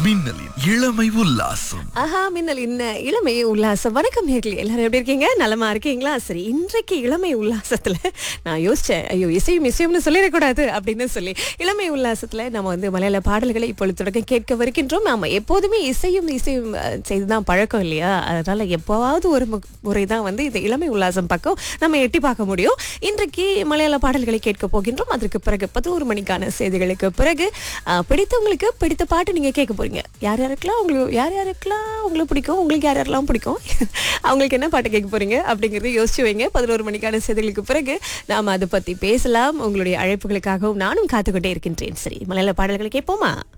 மின்னலின் இளமை உல்லாசம் ஆஹா மின்னல் இன்ன இளமை உல்லாசம் வணக்கம் நேர்களே எல்லாரும் எப்படி இருக்கீங்க நலமா இருக்கீங்களா சரி இன்றைக்கு இளமை உல்லாசத்துல நான் யோசிச்சேன் ஐயோ இசையும் இசையும்னு சொல்லிடக்கூடாது அப்படின்னு சொல்லி இளமை உல்லாசத்துல நம்ம வந்து மலையாள பாடல்களை இப்பொழுது தொடங்க கேட்க வருகின்றோம் நாம எப்போதுமே இசையும் இசையும் அஹ், செய்துதான் பழக்கம் இல்லையா அதனால எப்போவாவது ஒரு மு- முறைதான் வந்து இந்த இளமை உல்லாசம் பக்கம் நம்ம எட்டி பார்க்க முடியும் இன்றைக்கு மலையாள பாடல்களை கேட்க போகின்றோம் அதற்கு பிறகு பதினோரு மணிக்கான செய்திகளுக்கு பிறகு அஹ், பிடித்தவங்களுக்கு பிடித்த பாட்டு நீங்க கேட்க போறீங்க யார் யாருக்கெல்லாம் உங்களுக்கு யார் யாருக்கெல்லாம் உங்களுக்கு பிடிக்கும் உங்களுக்கு யார் யாரெல்லாம் பிடிக்கும் அவங்களுக்கு என்ன பாட்டு கேட்க போறீங்க அப்படிங்கறத யோசிச்சு வைங்க பதினோரு மணிக்கான செய்திகளுக்கு பிறகு நாம அதை பத்தி பேசலாம் உங்களுடைய அழைப்புகளுக்காகவும் நானும் காத்துக்கொண்டே இருக்கின்றேன் சரி மலையாள பாடல்களை கேட்போமா